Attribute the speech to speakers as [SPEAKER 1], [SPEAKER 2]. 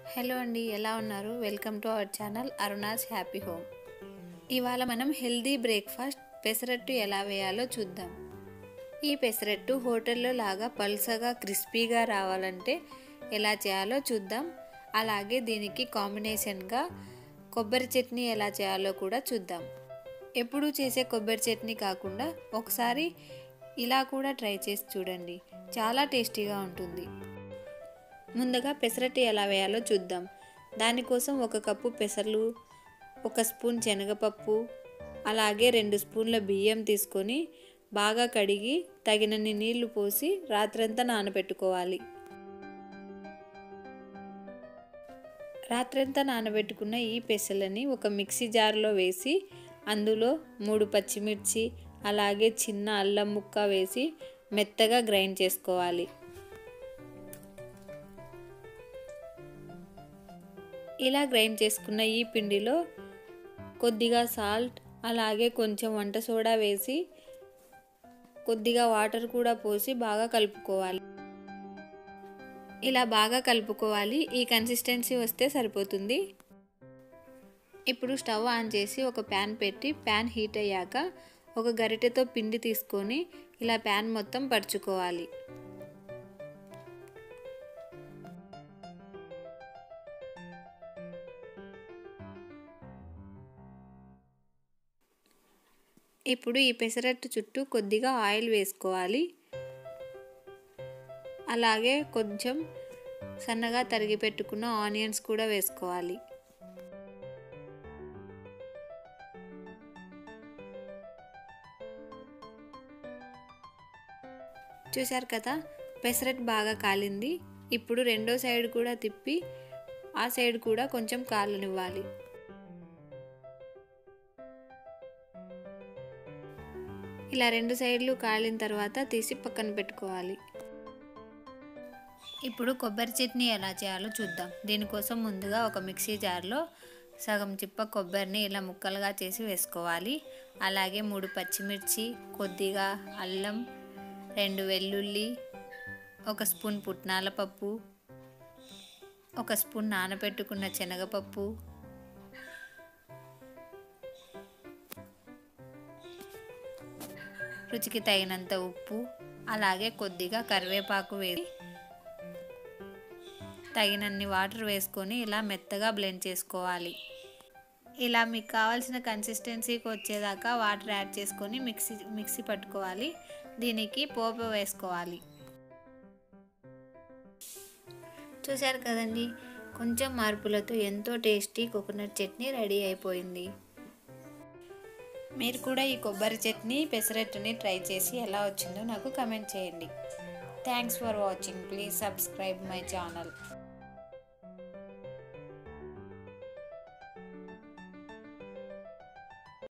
[SPEAKER 1] hello అండి ఎలా ఉన్నారు welcome to our channel Aruna's happy home ఇవాళ మనం హెల్దీ బ్రేక్ఫాస్ట్ పెసరట్టు ఎలా వేయాలో చూద్దాం ఈ పెసరట్టు హోటల్లో లాగా పల్సగా క్రిస్పీగా రావాలంటే ఎలా చేయాలో చూద్దాం అలాగే దీనికి కాంబినేషన్గా కొబ్బరి చట్నీ ఎలా చేయాలో కూడా చూద్దాం ఎప్పుడూ చేసే కొబ్బరి చట్నీ కాకుండా ఒకసారి ఇలా కూడా ట్రై చేసి చూడండి చాలా టేస్టీగా ఉంటుంది ముందుగా పెసరట్టు ఎలా వేయాలో చూద్దాం దానికోసం ఒక కప్పు పెసర్లు ఒక స్పూన్ శనగపప్పు అలాగే రెండు స్పూన్ల బియ్యం తీసుకొని బాగా కడిగి తగినన్ని నీళ్లు పోసి రాత్రంతా నానబెట్టుకోవాలి రాత్రంతా నానబెట్టుకున్న ఈ పెసలని ఒక మిక్సీ జార్లో వేసి అందులో మూడు పచ్చిమిర్చి అలాగే చిన్న అల్లం ముక్క వేసి మెత్తగా గ్రైండ్ చేసుకోవాలి ఇలా గ్రైండ్ చేసుకున్న ఈ పిండిలో కొద్దిగా సాల్ట్ అలాగే కొంచెం వంట సోడా వేసి కొద్దిగా వాటర్ కూడా పోసి బాగా కలుపుకోవాలి ఇలా బాగా కలుపుకోవాలి ఈ కన్సిస్టెన్సీ వస్తే సరిపోతుంది ఇప్పుడు స్టవ్ ఆన్ చేసి ఒక ప్యాన్ పెట్టి ప్యాన్ హీట్ అయ్యాక ఒక గరిటెతో పిండి తీసుకొని ఇలా ప్యాన్ మొత్తం పరుచుకోవాలి ఇప్పుడు ఈ పెసరట్టు చుట్టూ కొద్దిగా ఆయిల్ వేసుకోవాలి అలాగే కొంచెం సన్నగా తరిగి పెట్టుకున్న ఆనియన్స్ కూడా వేసుకోవాలి చూశారు కదా పెసరట్ బాగా కాలింది ఇప్పుడు రెండో సైడ్ కూడా తిప్పి ఆ సైడ్ కూడా కొంచెం కాలనివ్వాలి ఇలా రెండు సైడ్లు కాలిన తర్వాత తీసి పక్కన పెట్టుకోవాలి ఇప్పుడు కొబ్బరి చట్నీ ఎలా చేయాలో చూద్దాం దీనికోసం ముందుగా ఒక మిక్సీ జార్లో సగం చిప్ప కొబ్బరిని ఇలా ముక్కలుగా చేసి వేసుకోవాలి అలాగే మూడు పచ్చిమిర్చి కొద్దిగా అల్లం రెండు వెల్లుల్లి ఒక స్పూన్ పుట్నాల పప్పు ఒక స్పూన్ నానబెట్టుకున్న శనగపప్పు రుచికి తగినంత ఉప్పు అలాగే కొద్దిగా కరివేపాకు వేసి తగినన్ని వాటర్ వేసుకొని ఇలా మెత్తగా బ్లెండ్ చేసుకోవాలి ఇలా మీకు కావాల్సిన కన్సిస్టెన్సీకి వచ్చేదాకా వాటర్ యాడ్ చేసుకొని మిక్సీ మిక్సీ పట్టుకోవాలి దీనికి పోపు వేసుకోవాలి చూశారు కదండి కొంచెం మార్పులతో ఎంతో టేస్టీ కోకోనట్ చట్నీ రెడీ అయిపోయింది మీరు కూడా ఈ కొబ్బరి చట్నీ పెసరట్టుని ట్రై చేసి ఎలా వచ్చిందో నాకు కమెంట్ చేయండి thanks for watching please subscribe my channel